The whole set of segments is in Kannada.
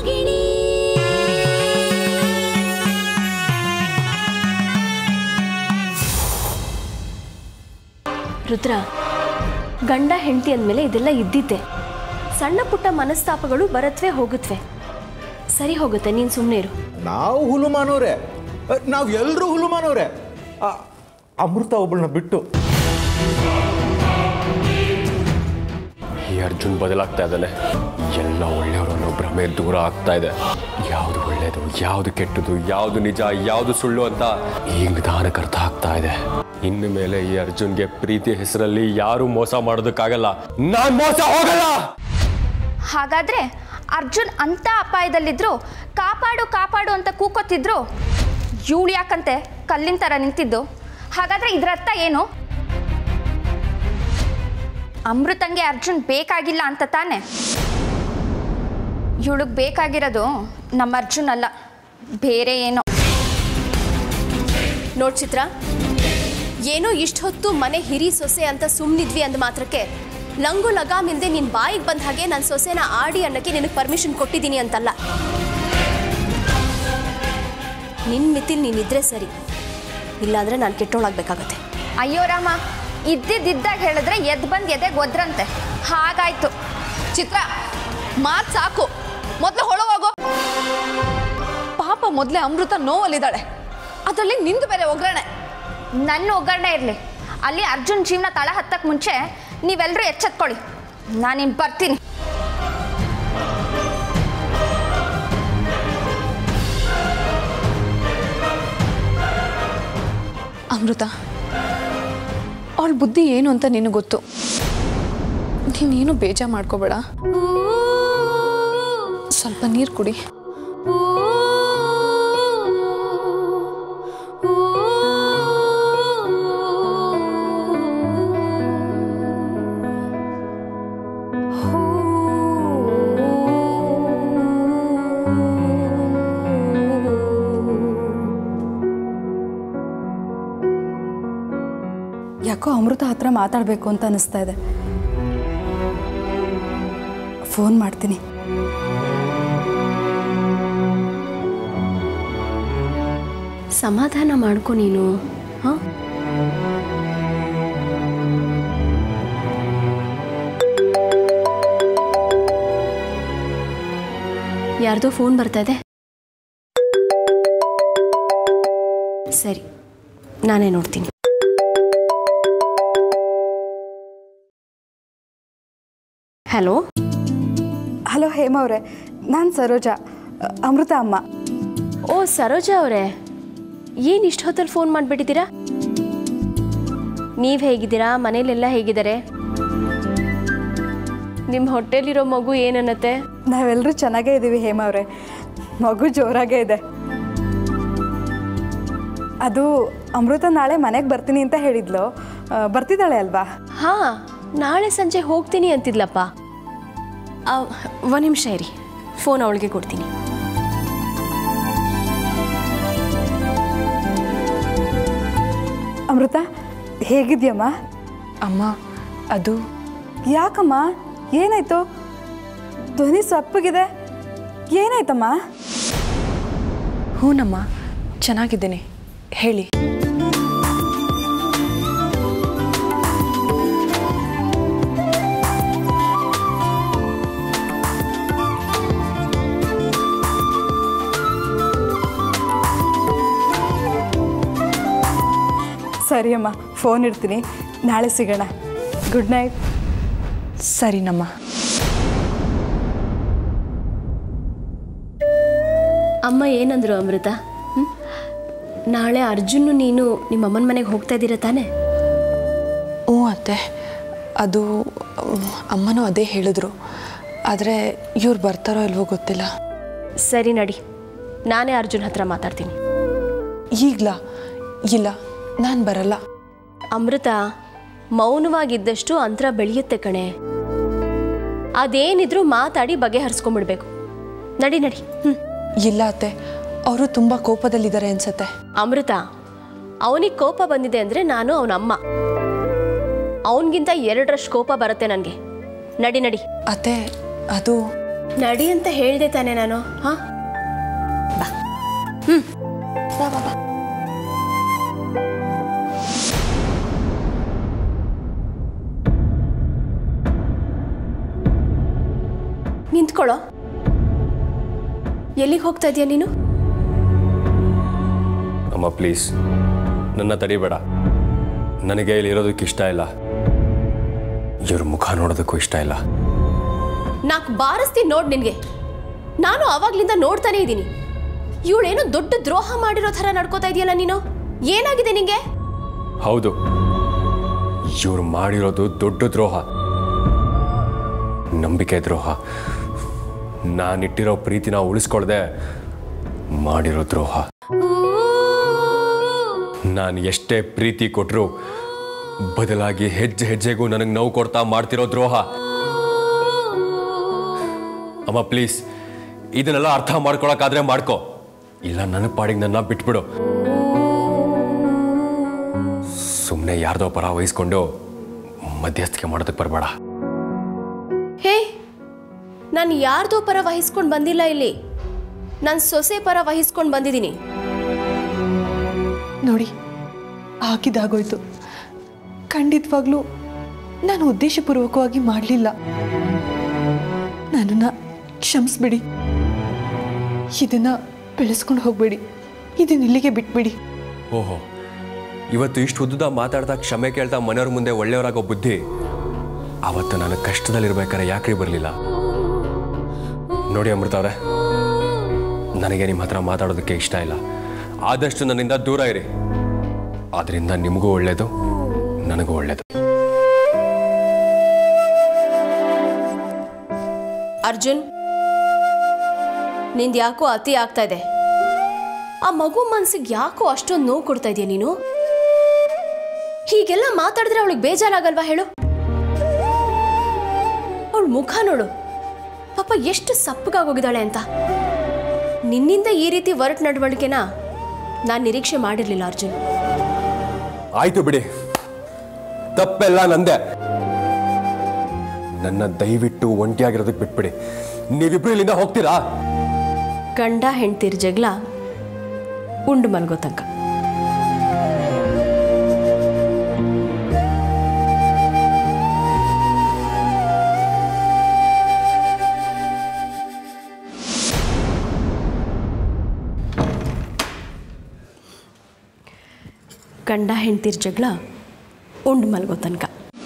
ರಾಗಿಣಿ ರುದ್ರ ಗಂಡ ಹೆಂಡತಿ ಅಂದಮೇಲೆ ಇದೆಲ್ಲ ಇದ್ದಿದ್ದೆ ಸಣ್ಣ ಪುಟ್ಟ ಮನಸ್ತಾಪಗಳು ಬರತ್ವೆ ಹೋಗುತ್ತವೆ ಸರಿ ಹೋಗುತ್ತೆ ನೀನು ಸುಮ್ಮನೆ ಇರು ನಾವು ಹುಲುಮಾನವ್ರೆ ನಾವು ಎಲ್ಲರೂ ಹುಲುಮಾನವ್ರೆ ಆ, ಅಮೃತ ಒಬ್ಬಳನ್ನ ಬಿಟ್ಟು ಈ ಅರ್ಜುನ್ ಬದಲಾಗ್ತಾ ಇದ್ದಾನೆ ಎಲ್ಲ ಒಳ್ಳೆಯವರು ಅನ್ನೋ ಭ್ರಮೆ ದೂರ ಆಗ್ತಾ ಇದೆ ಯಾವುದು ಒಳ್ಳೆಯದು ಯಾವುದು ಕೆಟ್ಟದು ಯಾವುದು ನಿಜ ಯಾವುದು ಸುಳ್ಳು ಅಂತ ಈಗ ನಿಧಾನಕ್ಕೆ ಅರ್ಥ ಆಗ್ತಾ ಇದೆ ಇನ್ನು ಮೇಲೆ ಈ ಅರ್ಜುನ್ಗೆ ಪ್ರೀತಿ ಹೆಸರಲ್ಲಿ ಯಾರು ಮೋಸ ಮಾಡೋದಕ್ಕಾಗಲ್ಲ ನಾನ್ ಮೋಸ ಹೋಗಲ್ಲ ಹಾಗಾದ್ರೆ ಅರ್ಜುನ್ ಅಂತ ಅಪಾಯದಲ್ಲಿದ್ರು ಕಾಪಾಡು ಕಾಪಾಡು ಅಂತ ಕೂಕೋತಿದ್ರು ಇವಳು ಯಾಕಂತೆ ಕಲ್ಲಿನ ಥರ ನಿಂತಿದ್ದು ಹಾಗಾದ್ರೆ ಇದರ ಅರ್ಥ ಏನು ಅಮೃತಂಗೆ ಅರ್ಜುನ್ ಬೇಕಾಗಿಲ್ಲ ಅಂತ ತಾನೆ ಇವಳಿಗೆ ಬೇಕಾಗಿರೋದು ನಮ್ಮ ಅರ್ಜುನ್ ಅಲ್ಲ ಬೇರೆ ಏನೋ ನೋಡ್ ಚಿತ್ರ ಏನೋ ಇಷ್ಟು ಹೊತ್ತು ಮನೆ ಹಿರಿ ಸೊಸೆ ಅಂತ ಸುಮ್ಮನಿದ್ವಿ ಅಂದ ಮಾತ್ರಕ್ಕೆ ಲಂಗು ಲಗಾಮ್ ಇಲ್ದೆ ನಿನ್ ಬಾಯಿಗೆ ಬಂದ ಹಾಗೆ ನನ್ನ ಸೊಸೆನ ಆಡಿ ಅನ್ನಕ್ಕೆ ನಿನಗೆ ಪರ್ಮಿಷನ್ ಕೊಟ್ಟಿದ್ದೀನಿ ಅಂತಲ್ಲ ನಿನ್ ಮಿತಿಲ್ ನೀನಿದ್ರೆ ಸರಿ ಇಲ್ಲಾಂದ್ರೆ ನಾನು ಕೆಟ್ಟೋಳಾಗ್ಬೇಕಾಗತ್ತೆ ಅಯ್ಯೋ ರಾಮ ಇದ್ದಿದ್ದಾಗ ಹೇಳಿದ್ರೆ ಎದ್ದು ಬಂದು ಎದೆಗೆ ಒದ್ರಂತೆ ಹಾಗಾಯ್ತು ಚಿತ್ರ ಮಾತ್ ಸಾಕು ಮೊದಲು ಹೊಳಗೋಗು ಪಾಪ ಮೊದಲೇ ಅಮೃತ ನೋವಲ್ಲಿದ್ದಾಳೆ ಅದರಲ್ಲಿ ನಿಂದು ಬೇರೆ ಒಗ್ಗರಣೆ ನನ್ನ ಒಗ್ಗರಣೆ ಇರಲಿ ಅಲ್ಲಿ ಅರ್ಜುನ್ ಜೀವನ ತಳ ಹತ್ತಕ್ಕೆ ಮುಂಚೆ ನೀವೆಲ್ಲರೂ ಎಚ್ಚೆತ್ಕೊಳ್ಳಿ ನಾನಿನ್ ಬರ್ತೀನಿ ಅಮೃತ ಅವಳ ಬುದ್ಧಿ ಏನು ಅಂತ ನಿನಗೆ ಗೊತ್ತು ನೀನೇನು ಬೇಜಾರು ಮಾಡ್ಕೋಬೇಡ ಸ್ವಲ್ಪ ನೀರು ಕುಡಿ ಯಾಕೋ ಅಮೃತ ಹತ್ರ ಮಾತಾಡಬೇಕು ಅಂತ ಅನಿಸ್ತಾ ಇದೆ ಫೋನ್ ಮಾಡ್ತೀನಿ ಸಮಾಧಾನ ಮಾಡ್ಕೊ ನೀನು ಹಾಂ ಯಾರ್ದೋ ಫೋನ್ ಬರ್ತಾ ಇದೆ ಸರಿ ನಾನೇ ನೋಡ್ತೀನಿ ಹಲೋ ಹಲೋ ಹೇಮ ಅವರೇ ನಾನು ಸರೋಜಾ ಅ- ಅಮೃತ ಅಮ್ಮ ಓ ಸರೋಜಾ ಅವರೇ ಏನು ಇಷ್ಟು ಹೊತ್ತಲ್ಲಿ ಫೋನ್ ಮಾಡಿಬಿಟ್ಟಿದ್ದೀರಾ ನೀವು ಹೇಗಿದ್ದೀರಾ ಮನೇಲೆಲ್ಲ ಹೇಗಿದ್ದಾರೆ ನಿಮ್ಮ ಹೊಟ್ಟೆಲಿರೋ ಮಗು ಏನನ್ನತ್ತೆ ನಾವೆಲ್ಲರೂ ಚೆನ್ನಾಗೇ ಇದ್ದೀವಿ ಹೇಮ ಅವರೇ ಮಗು ಜೋರಾಗೇ ಇದೆ ಅದು ಅಮೃತ ನಾಳೆ ಮನೆಗೆ ಬರ್ತೀನಿ ಅಂತ ಹೇಳಿದ್ಲು ಆ, ಬರ್ತಿದ್ದಾಳೆ ಅಲ್ವಾ ಹಾಂ ನಾಳೆ ಸಂಜೆ ಹೋಗ್ತೀನಿ ಅಂತಿದ್ಲಪ್ಪ ಒಂದು ನಿಮಿಷ ಇರಿ ಫೋನ್ ಅವಳಿಗೆ ಕೊಡ್ತೀನಿ ಅಮೃತ ಹೇಗಿದ್ಯಮ್ಮ ಅಮ್ಮ ಅದು ಯಾಕಮ್ಮ ಏನಾಯ್ತು ಧ್ವನಿ ಸಪ್ಪಗಿದೆ ಏನಾಯ್ತಮ್ಮ ಹ್ಞೂನಮ್ಮ ಚೆನ್ನಾಗಿದ್ದೀನಿ ಹೇಳಿ ಸರಿ ಅಮ್ಮ ಫೋನ್ ಇಡ್ತೀನಿ ನಾಳೆ ಸಿಗೋಣ ಗುಡ್ ನೈಟ್ ಸರಿನಮ್ಮ ಅಮ್ಮ ಏನಂದ್ರು ಅಮೃತ ಹ್ಮ್? ನಾಳೆ ಅರ್ಜುನ್ನು ನೀನು ನಿಮ್ಮ ಅಮ್ಮನ ಮನೆಗೆ ಹೋಗ್ತಾ ಇದ್ದೀರಾ ತಾನೇ ಹ್ಞೂ ಅತ್ತೆ ಅದು ಮ್, ಅಮ್ಮನೂ ಅದೇ ಹೇಳಿದ್ರು ಆದರೆ ಇವ್ರು ಬರ್ತಾರೋ ಇಲ್ವೋ ಗೊತ್ತಿಲ್ಲ ಸರಿ ನಡಿ ನಾನೇ ಅರ್ಜುನ್ ಹತ್ರ ಮಾತಾಡ್ತೀನಿ ಈಗ್ಲಾ ಇಲ್ಲ ನಾನು ಬರಲ್ಲ ಅಮೃತ ಮೌನವಾಗಿದ್ದಷ್ಟು ಅಂತರ ಬೆಳೆಯುತ್ತೆ ಕಣೆ ಅದೇನಿದ್ರೂ ಮಾತಾಡಿ ಬಗೆಹರಿಸ್ಕೊಂಡ್ಬಿಡ್ಬೇಕು ನಡಿ ನಡಿ ಹ್ಞೂ ಇಲ್ಲ ಅತ್ತೆ ಅವರು ತುಂಬ ಕೋಪದಲ್ಲಿದ್ದಾರೆ ಅನ್ಸತ್ತೆ ಅಮೃತ ಅವನಿಗೆ ಕೋಪ ಬಂದಿದೆ ಅಂದರೆ ನಾನು ಅವನ ಅಮ್ಮ ಅವನಿಗಿಂತ ಎರಡರಷ್ಟು ಕೋಪ ಬರುತ್ತೆ ನನಗೆ ನಡಿ ನಡಿ ಅತ್ತೆ ಅದು ನಡಿ ಅಂತ ಹೇಳ್ದೆ ತಾನೆ ನಾನು ಹಾ ಬಾ ಬಾ ಬಾ ನಿಂತ್ಕೊಳ್ಳೋ ಎಲ್ಲಿಗೆ ಹೋಗ್ತಾ ಇದೀಯ ನೀನು ಅಮ್ಮ ಪ್ಲೀಸ್ ನನ್ನ ತಡಿಬೇಡ ನನಗೆ ಇಲ್ಲಿ ಇರೋದಕ್ಕೆ ಇಷ್ಟ ಇಲ್ಲ ಇವ್ರ ಮುಖ ನೋಡೋದಕ್ಕೂ ಇಷ್ಟ ಇಲ್ಲ ನಾಲ್ಕು ಬಾರಿಸ್ತೀನಿ ನೋಡ್ ನಿನ್ಗೆ ನಾನು ಅವಾಗ್ಲಿಂದ ನೋಡ್ತಾನೆ ಇದ್ದೀನಿ ಇವಳೇನೋ ದೊಡ್ಡ ದ್ರೋಹ ಮಾಡಿರೋ ಥರ ನಡ್ಕೋತಾ ಇದೆಯಲ್ಲ ನೀನು ಏನಾಗಿದೆ ನಿಂಗೆ ಹೌದು ಇವ್ರು ಮಾಡಿರೋದು ದೊಡ್ಡ ದ್ರೋಹ ನಂಬಿಕೆ ದ್ರೋಹ ನಾನಿಟ್ಟಿರೋ ಪ್ರೀತಿನ ಉಳಿಸ್ಕೊಳ್ದೆ ಮಾಡಿರೋ ದ್ರೋಹ ನಾನು ಎಷ್ಟೇ ಪ್ರೀತಿ ಕೊಟ್ಟರು ಬದಲಾಗಿ ಹೆಜ್ಜೆ ಹೆಜ್ಜೆಗೂ ನನಗೆ ನೋವು ಕೊಡ್ತಾ ಮಾಡ್ತಿರೋ ದ್ರೋಹ ಅಮ್ಮ ಪ್ಲೀಸ್ ಇದನ್ನೆಲ್ಲ ಅರ್ಥ ಮಾಡ್ಕೊಳಕ್ಕಾದ್ರೆ ಮಾಡ್ಕೊ ಇಲ್ಲ ನನ್ನ ಪಾಡಿಗೆ ನನ್ನ ಬಿಟ್ಬಿಡು ಸುಮ್ಮನೆ ಯಾರ್ದೋ ಪರ ವಹಿಸ್ಕೊಂಡು ಮಧ್ಯಸ್ಥಿಕೆ ಮಾಡೋದಕ್ಕೆ ಬರಬೇಡ ಹೇ ನಾನು ಯಾರ್ದೋ ಪರ ವಹಿಸ್ಕೊಂಡು ಬಂದಿಲ್ಲ ಇಲ್ಲಿ ನಾನು ಸೊಸೆ ಪರ ವಹಿಸ್ಕೊಂಡು ಬಂದಿದ್ದೀನಿ ನೋಡಿ ಆಗಿದ್ದಾಗೋಯ್ತು ಖಂಡಿತವಾಗ್ಲೂ ನಾನು ಉದ್ದೇಶಪೂರ್ವಕವಾಗಿ ಮಾಡಲಿಲ್ಲ ನನ್ನನ್ನು ಕ್ಷಮಿಸ್ಬಿಡಿ ಇದನ್ನು ಬೆಳೆಸ್ಕೊಂಡು ಹೋಗಬೇಡಿ ಇದನ್ನ ಇಲ್ಲಿಗೆ ಬಿಟ್ಬಿಡಿ ಓಹೋ ಇವತ್ತು ಇಷ್ಟು ಉದ್ದ ಮಾತಾಡ್ತಾ ಕ್ಷಮೆ ಕೇಳ್ತಾ ಮನೆಯವ್ರ ಮುಂದೆ ಒಳ್ಳೆಯವರಾಗೋ ಬುದ್ಧಿ ಅವತ್ತು ನಾನು ಕಷ್ಟದಲ್ಲಿರ್ಬೇಕಾದ್ರೆ ಯಾಕ್ರಿ ಬರಲಿಲ್ಲ ನೋಡಿ ಅಮೃತ ಅವರೇ ನನಗೆ ನಿಮ್ಮ ಹತ್ರ ಮಾತಾಡೋದಕ್ಕೆ ಇಷ್ಟ ಇಲ್ಲ ಆದಷ್ಟು ನನ್ನಿಂದ ದೂರ ಇರಿ ಅದರಿಂದ ನಿಮಗೂ ಒಳ್ಳೇದು ನನಗೂ ಒಳ್ಳೇದು ಅರ್ಜುನ್ ನಿಂದು ಯಾಕೋ ಅತಿ ಆಗ್ತಾ ಇದೆ ಆ ಮಗು ಮನ್ಸಿಗೆ ಯಾಕೋ ಅಷ್ಟೊಂದು ನೋವು ಕೊಡ್ತಾ ಇದೆಯಾ ನೀನು ಹೀಗೆಲ್ಲ ಮಾತಾಡಿದ್ರೆ ಅವಳಿಗೆ ಬೇಜಾರಾಗಲ್ವಾ ಹೇಳು ಅವಳ ಮುಖ ನೋಡು ಪಾಪ ಎಷ್ಟು ಸಪ್ಪಗಾಗೋಗಿದ್ದಾಳೆ ಅಂತ ನಿನ್ನಿಂದ ಈ ರೀತಿ ವರ್ಟ್ ನಡವಳಿಕೆನ ನಾನು ನಿರೀಕ್ಷೆ ಮಾಡಿರಲಿಲ್ಲ ಅರ್ಜುನ್ ಆಯ್ತು ಬಿಡಿ ತಪ್ಪೆಲ್ಲ ನಂದೆ ನನ್ನ ದಯವಿಟ್ಟು ಒಂಟಿಯಾಗಿರೋದಕ್ಕೆ ಬಿಟ್ಬಿಡಿ ನೀವಿಬ್ರು ಇಲ್ಲಿಂದ ಹೋಗ್ತೀರಾ ಗಂಡ ಹೆಂಡ್ತಿರ್ ಜಗಳ ಉಂಡು ಮಲ್ಗೋ ತನಕ ಗಂಡ ಹೆಂಡ್ತಿರ್ ಜಗಳ ಉಂಡು ಮಲ್ಗೋ ತನಕ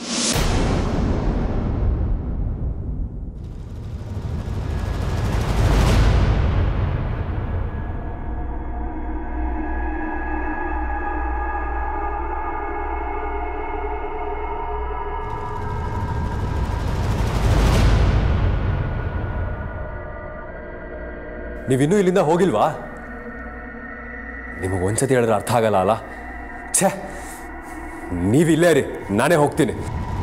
ನೀವಿನ್ನೂ ಇಲ್ಲಿಂದ ಹೋಗಿಲ್ವಾ ನಿಮಗೆ ಒಂದ್ಸತಿ ಹೇಳಿದ್ರೆ ಅರ್ಥ ಆಗಲ್ಲ ಅಲ್ಲ ಛೇ ನೀವಿಲ್ಲೇ ರೀ ನಾನೇ ಹೋಗ್ತೀನಿ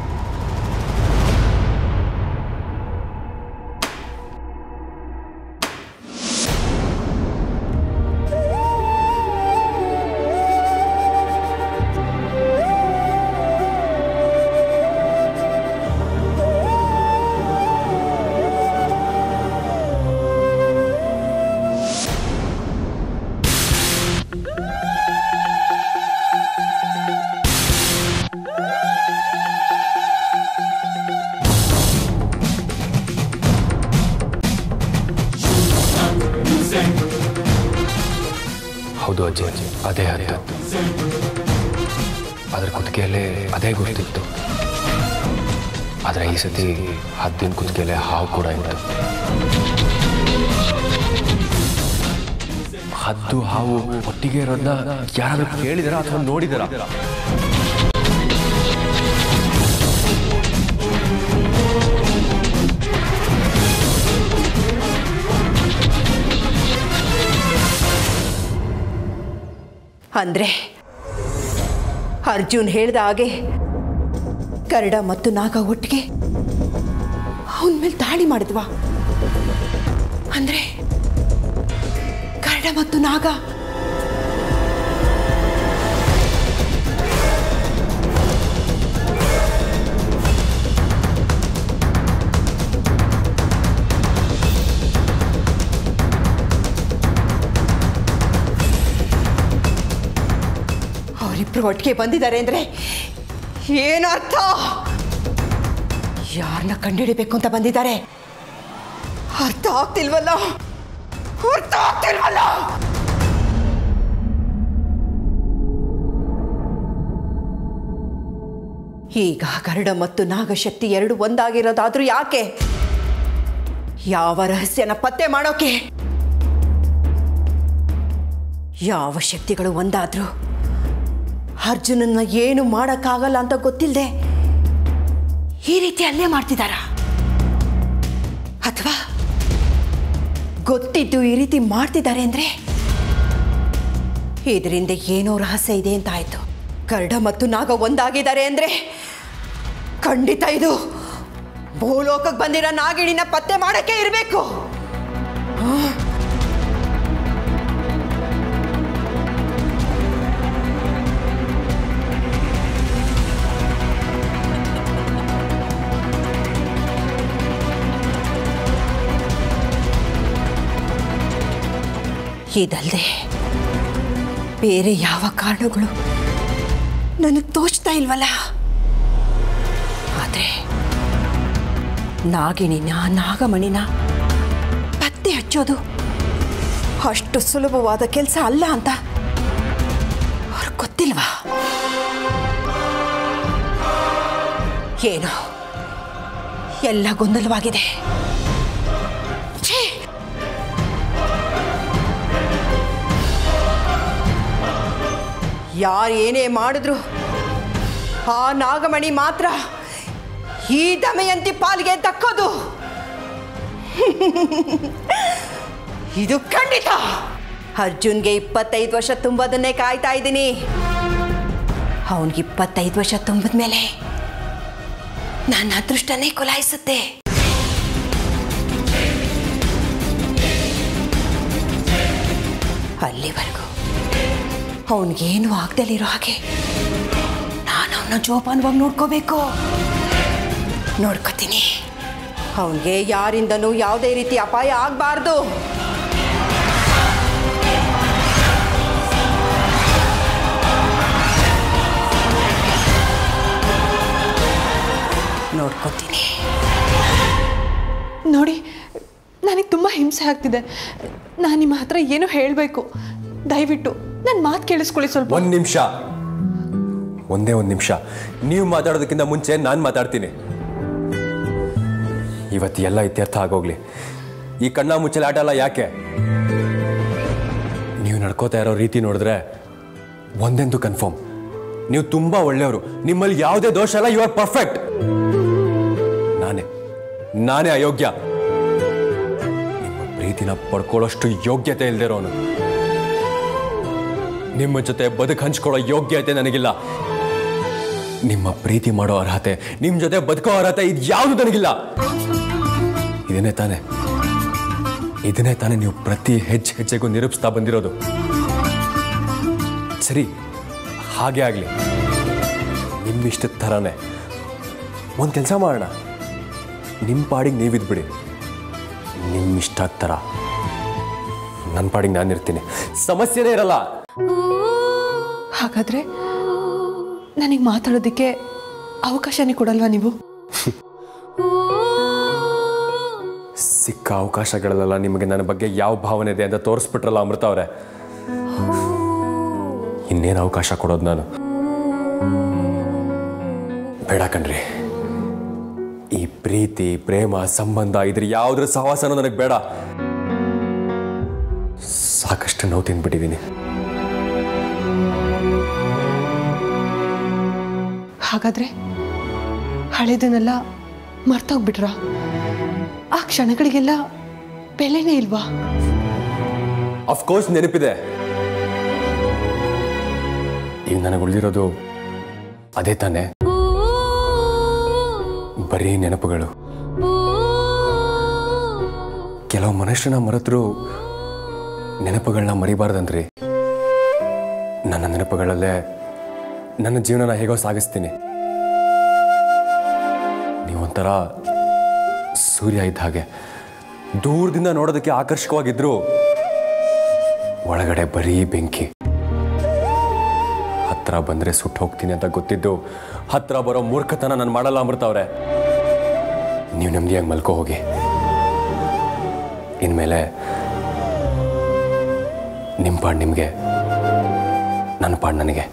ಹೌದು ಅಜ್ಜಿ ಅದೇ ಹದ್ದು ಅದ್ರ ಕುತ್ತಿಗೆಯಲ್ಲೇ ಅದೇ ಗುರ್ತಿತ್ತು ಆದರೆ ಈ ಸತಿ ಹದ್ದಿನ ಕುತ್ತಿಗೆಯಲ್ಲೇ ಹಾವು ಕೂಡ ಇತ್ತು ಹದ್ದು ಹಾವು ಒಟ್ಟಿಗೆ ಇರೋದನ್ನ ಯಾರಾದ್ರೂ ಕೇಳಿದಾರ ಅಥವಾ ನೋಡಿದಾರ ಅಂದ್ರೆ ಅರ್ಜುನ್ ಹೇಳ್ದ ಹಾಗೆ ಕರಡ ಮತ್ತು ನಾಗ ಒಟ್ಟಿಗೆ ಅವನ ಮೇಲೆ ದಾಳಿ ಮಾಡಿದ್ವಾ ಅಂದ್ರೆ ಕರಡ ಮತ್ತು ನಾಗ ಇಬ್ರು ಒಟ್ಟಿಗೆ ಬಂದಿದ್ದಾರೆ ಅಂದ್ರೆ ಏನು ಅರ್ಥ ಯಾರನ್ನ ಕಂಡುಹಿಡಿಬೇಕು ಅಂತ ಬಂದಿದ್ದಾರೆ ಅರ್ಥ ಆಗ್ತಿಲ್ವಲ್ಲ ಅರ್ಥ ಆಗ್ತಿಲ್ವಲ್ಲ ಈಗ ಗರುಡ ಮತ್ತು ನಾಗಶಕ್ತಿ ಎರಡು ಒಂದಾಗಿರೋದಾದ್ರೂ ಯಾಕೆ ಯಾವ ರಹಸ್ಯನ ಪತ್ತೆ ಮಾಡೋಕೆ ಯಾವ ಶಕ್ತಿಗಳು ಒಂದಾದ್ರೂ ಅರ್ಜುನನ್ನ ಏನು ಮಾಡೋಕ್ಕಾಗಲ್ಲ ಅಂತ ಗೊತ್ತಿಲ್ಲದೆ ಈ ರೀತಿ ಅಲ್ಲೇ ಮಾಡ್ತಿದ್ದಾರ ಅಥವಾ ಗೊತ್ತಿದ್ದು ಈ ರೀತಿ ಮಾಡ್ತಿದ್ದಾರೆ ಅಂದ್ರೆ ಇದರಿಂದ ಏನೋ ರಹಸ್ಯ ಇದೆ ಅಂತ ಆಯ್ತು ಕರ್ಡ ಮತ್ತು ನಾಗ ಒಂದಾಗಿದ್ದಾರೆ ಅಂದ್ರೆ ಖಂಡಿತ ಇದು ಭೂಲೋಕಕ್ಕೆ ಬಂದಿರೋ ನಾಗಿಣಿನ ಪತ್ತೆ ಮಾಡಕ್ಕೆ ಇರಬೇಕು ಇದಲ್ಲದೆ ಬೇರೆ ಯಾವ ಕಾರಣಗಳು ನನಗೆ ತೋಚ್ತಾ ಇಲ್ವಲ್ಲ ಆದರೆ ನಾಗಿಣಿನ ನಾಗಮಣಿನ ಪತ್ತೆ ಹಚ್ಚೋದು ಅಷ್ಟು ಸುಲಭವಾದ ಕೆಲಸ ಅಲ್ಲ ಅಂತ ಅವ್ರಿಗೆ ಗೊತ್ತಿಲ್ವಾ ಏನೋ ಎಲ್ಲ ಗೊಂದಲವಾಗಿದೆ ಛೀ! ಯಾರು ಏನೇ ಮಾಡಿದ್ರು ಆ ನಾಗಮಣಿ ಮಾತ್ರ ಈ ದಮಯಂತಿ ಪಾಲಿಗೆ ದಕ್ಕೋದು ಇದು ಖಂಡಿತ ಅರ್ಜುನ್ಗೆ ಇಪ್ಪತ್ತೈದು ವರ್ಷ ತುಂಬೋದನ್ನೇ ಕಾಯ್ತಾ ಇದ್ದೀನಿ ಅವನಿಗೆ ಇಪ್ಪತ್ತೈದು ವರ್ಷ ತುಂಬಿದ ಮೇಲೆ ನನ್ನ ಅದೃಷ್ಟನೇ ಕುಲಾಯಿಸುತ್ತೆ ಅಲ್ಲಿವರೆಗೂ ಅವನಿಗೇನು ಆಗ್ದಲಿರೋ ಹಾಗೆ ನಾನು ಅವನ ಜೋಪಾನವಾಗಿ ನೋಡ್ಕೋಬೇಕು ನೋಡ್ಕೋತೀನಿ ಅವನಿಗೆ ಯಾರಿಂದನೂ ಯಾವುದೇ ರೀತಿ ಅಪಾಯ ಆಗಬಾರ್ದು ನೋಡ್ಕೋತೀನಿ ನೋಡಿ ನನಗೆ ತುಂಬ ಹಿಂಸೆ ಆಗ್ತಿದೆ ನಾನು ನಿಮ್ಮ ಹತ್ರ ಏನೋ ಹೇಳಬೇಕು ದಯವಿಟ್ಟು ನನ್ನ ಮಾತು ಕೇಳಿಸ್ಕೊಳ್ಳಿ ಸ್ವಲ್ಪ ಒಂದು ನಿಮಿಷ ಒಂದೇ ಒಂದು ನಿಮಿಷ ನೀವು ಮಾತಾಡೋದಕ್ಕಿಂತ ಮುಂಚೆ ನಾನು ಮಾತಾಡ್ತೀನಿ ಇವತ್ತು ಎಲ್ಲ ಇತ್ಯರ್ಥ ಆಗೋಗ್ಲಿ ಈ ಕಣ್ಣ ಮುಚ್ಚಲ ಆಟ ಅಲ್ಲ ಯಾಕೆ ನೀವು ನಡ್ಕೋತಾ ಇರೋ ರೀತಿ ನೋಡಿದ್ರೆ ಒಂದೆಂದು ಕನ್ಫರ್ಮ್ ನೀವು ತುಂಬಾ ಒಳ್ಳೆಯವರು ನಿಮ್ಮಲ್ಲಿ ಯಾವುದೇ ದೋಷ ಅಲ್ಲ ಯು ಆರ್ ಪರ್ಫೆಕ್ಟ್ ನಾನೇ ನಾನೇ ಅಯೋಗ್ಯ ನಿಮ್ಮ ಪ್ರೀತಿನ ಪಡ್ಕೊಳ್ಳೋಷ್ಟು ಯೋಗ್ಯತೆ ಇಲ್ದಿರೋನು ನಿಮ್ಮ ಜೊತೆ ಬದುಕು ಹಂಚ್ಕೊಳ್ಳೋ ಯೋಗ್ಯತೆ ನನಗಿಲ್ಲ ನಿಮ್ಮ ಪ್ರೀತಿ ಮಾಡೋ ಅರ್ಹತೆ ನಿಮ್ಮ ಜೊತೆ ಬದುಕೋ ಅರ್ಹತೆ ಇದು ಯಾವುದು ನನಗಿಲ್ಲ ಇದನ್ನೇ ತಾನೆ ಇದನ್ನೇ ತಾನೇ ನೀವು ಪ್ರತಿ ಹೆಜ್ಜೆ ಹೆಜ್ಜೆಗೂ ನಿರೂಪಿಸ್ತಾ ಬಂದಿರೋದು ಸರಿ ಹಾಗೆ ಆಗಲಿ ನಿಮ್ಮಿಷ್ಟದ ಥರನೇ ಒಂದು ಕೆಲಸ ಮಾಡೋಣ ನಿಮ್ಮ ಪಾಡಿಗೆ ನೀವಿದ್ಬಿಡಿ ನಿಮ್ಮಿಷ್ಟ ಥರ ನನ್ನ ಪಾಡಿಗೆ ನಾನಿರ್ತೀನಿ ಸಮಸ್ಯೆನೇ ಇರಲ್ಲ ಹಾಗಾದ್ರೆ ನನಗೆ ಮಾತಾಡೋದಕ್ಕೆ ಅವಕಾಶನೇ ಕೊಡಲ್ವಾ ನೀವು ಸಿಕ್ಕ ಅವಕಾಶಗಳಲ್ಲೆಲ್ಲ ನಿಮಗೆ ನನ್ನ ಬಗ್ಗೆ ಯಾವ ಭಾವನೆ ಇದೆ ಅಂತ ತೋರಿಸ್ಬಿಟ್ರಲ್ಲ ಅಮೃತ ಅವರೇ ಇನ್ನೇನು ಅವಕಾಶ ಕೊಡೋದು ನಾನು ಬೇಡ ಕಣ್ರಿ ಈ ಪ್ರೀತಿ ಪ್ರೇಮ ಸಂಬಂಧ ಇದ್ರ ಯಾವುದ್ರ ಸಹವಾಸನೂ ನನಗೆ ಬೇಡ ಸಾಕಷ್ಟು ನೋವು ತಿಂದ್ಬಿಟ್ಟಿದ್ದೀನಿ ಹಾಗಾದ್ರೆ ಹಳೆದನ್ನೆಲ್ಲ ಮರ್ತೋಗ್ಬಿಟ್ರ ಆ ಕ್ಷಣಗಳಿಗೆಲ್ಲ ಬೆಲೆನೇ ಇಲ್ವಾ ಅಫ್ಕೋರ್ಸ್ ನೆನಪಿದೆ ಈಗ ನನಗೆ ಉಳಿದಿರೋದು ಅದೇ ತಾನೇ ಬರೀ ನೆನಪುಗಳು ಕೆಲವು ಮನುಷ್ಯನ ಮರೆತರು ನೆನಪುಗಳನ್ನ ಮರಿಬಾರ್ದಂದ್ರಿ ನನ್ನ ನೆನಪುಗಳಲ್ಲೇ ನನ್ನ ಜೀವನನ ಹೇಗೋ ಸಾಗಿಸ್ತೀನಿ ನೀವೊಂಥರ ಸೂರ್ಯ ಇದ್ದ ಹಾಗೆ ದೂರದಿಂದ ನೋಡೋದಕ್ಕೆ ಆಕರ್ಷಕವಾಗಿದ್ರು ಒಳಗಡೆ ಬರೀ ಬೆಂಕಿ ಹತ್ರ ಹತ್ರ ಬಂದರೆ ಸುಟ್ಟು ಹೋಗ್ತೀನಿ ಅಂತ ಗೊತ್ತಿದ್ದು ಹತ್ರ ಬರೋ ಮೂರ್ಖತನ ನಾನು ಮಾಡಲ್ಲ ಅಮೃತ ಅವರೇ ನೀವು ನೆಮ್ಮದಿಯಾಗಿ ಮಲ್ಕೋ ಹೋಗಿ ಇನ್ಮೇಲೆ ನಿಮ್ಮ ಪಾಡು ನಿಮಗೆ ನನ್ನ ಪಾಡು ನನಗೆ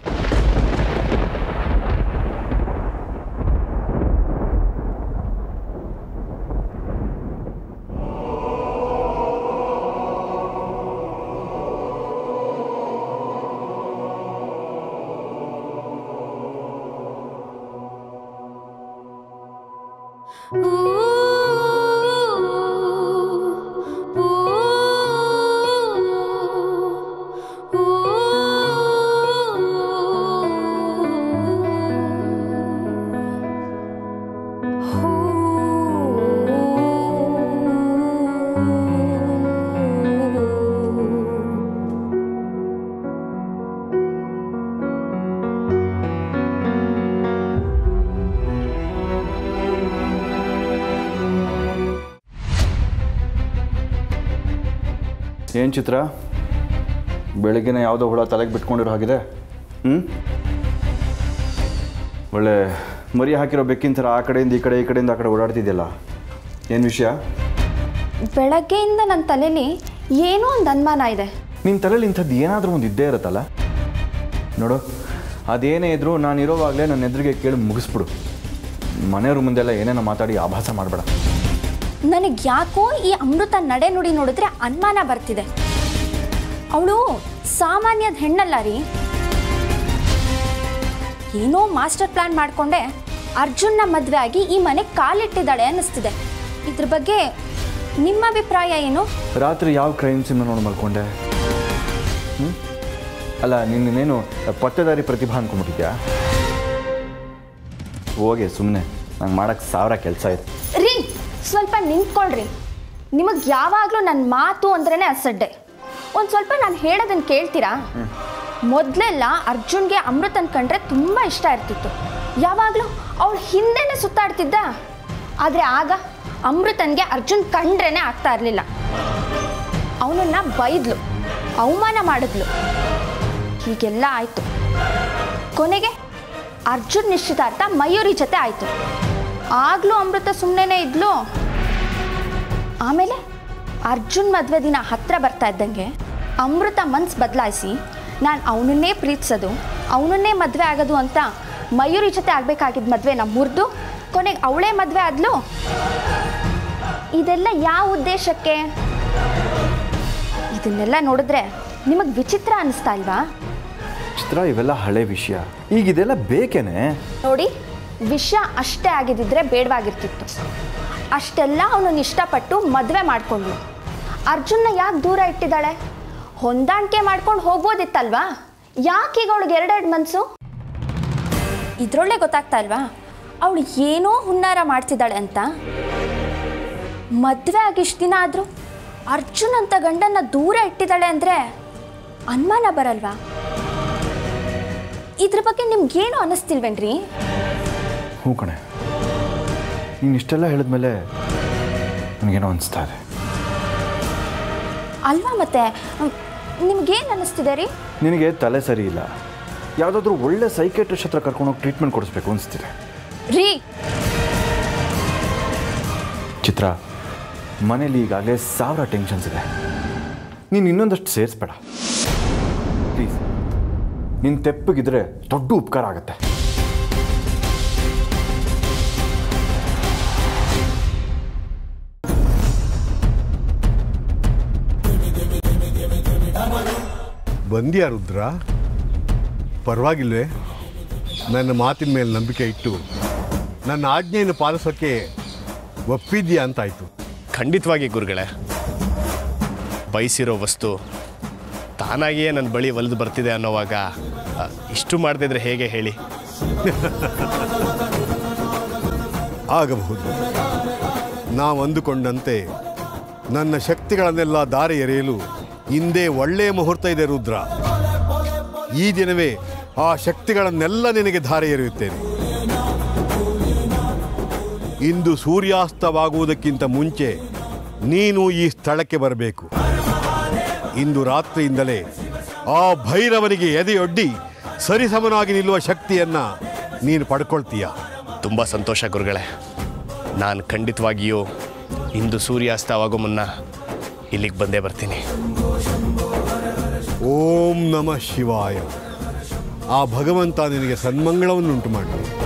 ಏನು ಚಿತ್ರ ಬೆಳಗ್ಗೆನೇ ಯಾವುದೋ ಹುಳ ತಲೆಗೆ ಬಿಟ್ಕೊಂಡಿರೋ ಹಾಗಿದೆ ಹ್ಞೂ ಒಳ್ಳೆ ಮರಿ ಹಾಕಿರೋ ಬೆಕ್ಕಿನ ಥರ ಆ ಕಡೆಯಿಂದ ಈ ಕಡೆ ಈ ಕಡೆಯಿಂದ ಆ ಕಡೆ ಓಡಾಡ್ತಿದ್ಯಲ್ಲ ಏನು ವಿಷಯ ಬೆಳಗ್ಗೆಯಿಂದ ನನ್ನ ತಲೆಯಲ್ಲಿ ಏನೋ ಒಂದು ಅನುಮಾನ ಇದೆ ನಿನ್ನ ತಲೆಯಲ್ಲಿ ಇಂಥದ್ದು ಏನಾದರೂ ಒಂದು ಇದ್ದೇ ಇರುತ್ತಲ್ಲ ನೋಡು ಅದೇನೇ ಇದ್ರೂ ನಾನು ಇರೋವಾಗಲೇ ನನ್ನ ಎದುರಿಗೆ ಕೇಳಿ ಮುಗಿಸ್ಬಿಡು ಮನೆಯವ್ರ ಮುಂದೆಲ್ಲ ಏನೇನೋ ಮಾತಾಡಿ ಆಭಾಸ ಮಾಡಬೇಡ ನನಗೆ ಯಾಕೋ ಈ ಅಮೃತ ನಡೆ ನುಡಿ ನೋಡಿದ್ರೆ ಅನುಮಾನ ಬರ್ತಿದೆ ಅವಳು ಸಾಮಾನ್ಯದ ಹೆಣ್ಣಲ್ಲ ರೀ ಏನೋ ಮಾಸ್ಟರ್ ಪ್ಲಾನ್ ಮಾಡಿಕೊಂಡೆ ಅರ್ಜುನ್ನ ಮದುವೆ ಆಗಿ ಈ ಮನೆಗೆ ಕಾಲಿಟ್ಟಿದ್ದಾಳೆ ಅನ್ನಿಸ್ತಿದೆ ಇದ್ರ ಬಗ್ಗೆ ನಿಮ್ಮ ಅಭಿಪ್ರಾಯ ಏನು ರಾತ್ರಿ ಯಾವ ಕ್ರೈಮ್ ಸಿನಿಮಾ ನೋಡಿ ಮಲ್ಕೊಂಡೆ ಹ್ಞೂ ಅಲ್ಲ ನಿನ್ನೇನು ಪತ್ತೆದಾರಿ ಪ್ರತಿಭಾ ಅಂದ್ಕೊಂಬಿಟ್ಟಿದ್ಯಾ ಹೋಗೆ ಸುಮ್ಮನೆ ನಂಗೆ ಮಾಡೋಕ್ಕೆ ಸಾವಿರ ಕೆಲಸ ಇದೆ ರೀ ಸ್ವಲ್ಪ ನಿಂತ್ಕೊಳ್ರಿ ನಿಮಗೆ ಯಾವಾಗಲೂ ನನ್ನ ಮಾತು ಅಂದ್ರೇ ಅಸಡ್ಡೆ ಒಂದು ಸ್ವಲ್ಪ ನಾನು ಹೇಳೋದನ್ನು ಕೇಳ್ತೀರಾ ಮೊದಲೆಲ್ಲ ಅರ್ಜುನ್ಗೆ ಅಮೃತನ್ ಕಂಡ್ರೆ ತುಂಬ ಇಷ್ಟ ಇರ್ತಿತ್ತು ಯಾವಾಗಲೂ ಅವಳು ಹಿಂದೆನೇ ಸುತ್ತಾಡ್ತಿದ್ದ ಆದರೆ ಆಗ ಅಮೃತನ್ಗೆ ಅರ್ಜುನ್ ಕಂಡ್ರೇ ಆಗ್ತಾ ಇರಲಿಲ್ಲ ಅವನನ್ನ ಬೈದ್ಲು ಅವಮಾನ ಮಾಡಿದ್ಲು ಹೀಗೆಲ್ಲ ಆಯಿತು ಕೊನೆಗೆ ಅರ್ಜುನ್ ನಿಶ್ಚಿತಾರ್ಥ ಮಯೂರಿ ಜೊತೆ ಆಯಿತು ಆಗಲೂ ಅಮೃತ ಸುಮ್ಮನೆ ಇದ್ಲು ಆಮೇಲೆ ಅರ್ಜುನ್ ಮದುವೆ ದಿನ ಹತ್ರ ಬರ್ತಾ ಇದ್ದಂಗೆ ಅಮೃತ ಮನ್ಸು ಬದಲಾಯಿಸಿ ನಾನು ಅವನನ್ನೇ ಪ್ರೀತಿಸೋದು ಅವನನ್ನೇ ಮದುವೆ ಆಗೋದು ಅಂತ ಮಯೂರಿ ಜೊತೆ ಆಗಬೇಕಾಗಿದ್ದ ಮದುವೆನ ಮುರಿದು ಕೊನೆಗೆ ಅವಳೇ ಮದುವೆ ಆದ್ಲು ಇದೆಲ್ಲ ಯಾವ ಉದ್ದೇಶಕ್ಕೆ ಇದನ್ನೆಲ್ಲ ನೋಡಿದ್ರೆ ನಿಮಗೆ ವಿಚಿತ್ರ ಅನ್ನಿಸ್ತಾ ಇಲ್ವಾ ಚಿತ್ರ ಇವೆಲ್ಲ ಹಳೆ ವಿಷಯ ಈಗ ಇದೆಲ್ಲ ಬೇಕೇನೆ ನೋಡಿ ವಿಷಯ ಅಷ್ಟೇ ಆಗಿದ್ದಿದ್ರೆ ಬೇಡವಾಗಿರ್ತಿತ್ತು ಅಷ್ಟೆಲ್ಲ ಅವನನ್ನು ಇಷ್ಟಪಟ್ಟು ಮದುವೆ ಮಾಡಿಕೊಂಡ್ಳು ಅರ್ಜುನ್ನ ಯಾಕೆ ದೂರ ಇಟ್ಟಿದ್ದಾಳೆ ಹೊಂದಾಣಿಕೆ ಮಾಡ್ಕೊಂಡು ಹೋಗ್ಬೋದಿತ್ತಲ್ವಾ ಯಾಕೆ ಈಗ ಅವಳಿಗೆ ಎರಡೆರಡು ಮನಸ್ಸು ಇದರೊಳ್ಳೆ ಗೊತ್ತಾಗ್ತಾ ಇಲ್ವಾ ಅವಳು ಏನೋ ಹುನ್ನಾರ ಮಾಡ್ತಿದ್ದಾಳೆ ಅಂತ ಮದುವೆ ಆಗಿ ಇಷ್ಟು ದಿನ ಆದರೂ ಅರ್ಜುನ್ ಅಂತ ಗಂಡನ್ನ ದೂರ ಇಟ್ಟಿದ್ದಾಳೆ ಅಂದರೆ ಅನುಮಾನ ಬರಲ್ವಾ ಇದ್ರ ಬಗ್ಗೆ ನಿಮ್ಗೇನು ಅನ್ನಿಸ್ತಿಲ್ವೇನ್ರಿ ಹ್ಞೂ ಕಣೆ ನೀನು ಇಷ್ಟೆಲ್ಲ ಹೇಳಿದ್ಮೇಲೆ ನನಗೇನೋ ಅನಿಸ್ತಾ ಇದೆ ಅಲ್ವಾ ಮತ್ತೆ ನಿಮ್ಗೇನು ಅನ್ನಿಸ್ತಿದೆ ರೀ ನಿನಗೆ ತಲೆ ಸರಿ ಇಲ್ಲ ಯಾವುದಾದ್ರೂ ಒಳ್ಳೆ ಸೈಕೇಟ್ರಿಸ್ಟ್ ಹತ್ರ ಕರ್ಕೊಂಡೋಗಿ ಟ್ರೀಟ್ಮೆಂಟ್ ಕೊಡಿಸ್ಬೇಕು ಅನಿಸ್ತಿದೆ ರೀ ಚಿತ್ರ ಮನೇಲಿ ಈಗಾಗಲೇ ಸಾವಿರ ಟೆನ್ಷನ್ಸ್ ಇದೆ ನೀನು ಇನ್ನೊಂದಷ್ಟು ಸೇರಿಸ್ಬೇಡ ಪ್ಲೀಸ್ ನೀನು ತೆಪ್ಪಗಿದ್ರೆ ದೊಡ್ಡ ಉಪಕಾರ ಆಗುತ್ತೆ ಬಂದ್ಯಾ ರುದ್ರ ಪರವಾಗಿಲ್ವೇ ನನ್ನ ಮಾತಿನ ಮೇಲೆ ನಂಬಿಕೆ ಇಟ್ಟು ನನ್ನ ಆಜ್ಞೆಯನ್ನು ಪಾಲಿಸೋಕ್ಕೆ ಒಪ್ಪಿದ್ಯಾ ಅಂತಾಯ್ತು ಖಂಡಿತವಾಗಿ ಗುರುಗಳೇ ಬಯಸಿರೋ ವಸ್ತು ತಾನಾಗಿಯೇ ನನ್ನ ಬಳಿ ಒಲಿದು ಬರ್ತಿದೆ ಅನ್ನೋವಾಗ ಆ, ಇಷ್ಟು ಮಾಡದಿದ್ರೆ ಹೇಗೆ ಹೇಳಿ ಆಗಬಹುದು ನಾವು ಅಂದುಕೊಂಡಂತೆ ನನ್ನ ಶಕ್ತಿಗಳನ್ನೆಲ್ಲ ದಾರಿ ಎರೆಯಲು ಹಿಂದೆ ಒಳ್ಳೆಯ ಮುಹೂರ್ತ ಇದೆ ರುದ್ರ ಈ ದಿನವೇ ಆ ಶಕ್ತಿಗಳನ್ನೆಲ್ಲ ನಿನಗೆ ಧಾರೆ ಎರೆಯುತ್ತೇನೆ ಇಂದು ಸೂರ್ಯಾಸ್ತವಾಗುವುದಕ್ಕಿಂತ ಮುಂಚೆ ನೀನು ಈ ಸ್ಥಳಕ್ಕೆ ಬರಬೇಕು ಇಂದು ರಾತ್ರಿಯಿಂದಲೇ ಆ ಭೈರವನಿಗೆ ಎದೆಯೊಡ್ಡಿ ಸರಿಸಮನಾಗಿ ನಿಲ್ಲುವ ಶಕ್ತಿಯನ್ನು ನೀನು ಪಡ್ಕೊಳ್ತೀಯ ತುಂಬ ಸಂತೋಷ ಗುರುಗಳೇ ನಾನು ಖಂಡಿತವಾಗಿಯೂ ಇಂದು ಸೂರ್ಯಾಸ್ತವಾಗೋ ಮುನ್ನ ಇಲ್ಲಿಗೆ ಬಂದೇ ಬರ್ತೀನಿ ಓಂ ನಮಃ ಶಿವಾಯ ಆ ಭಗವಂತ ನಿನಗೆ ಸನ್ಮಂಗಳವನ್ನುಂಟು ಮಾಡಲಿ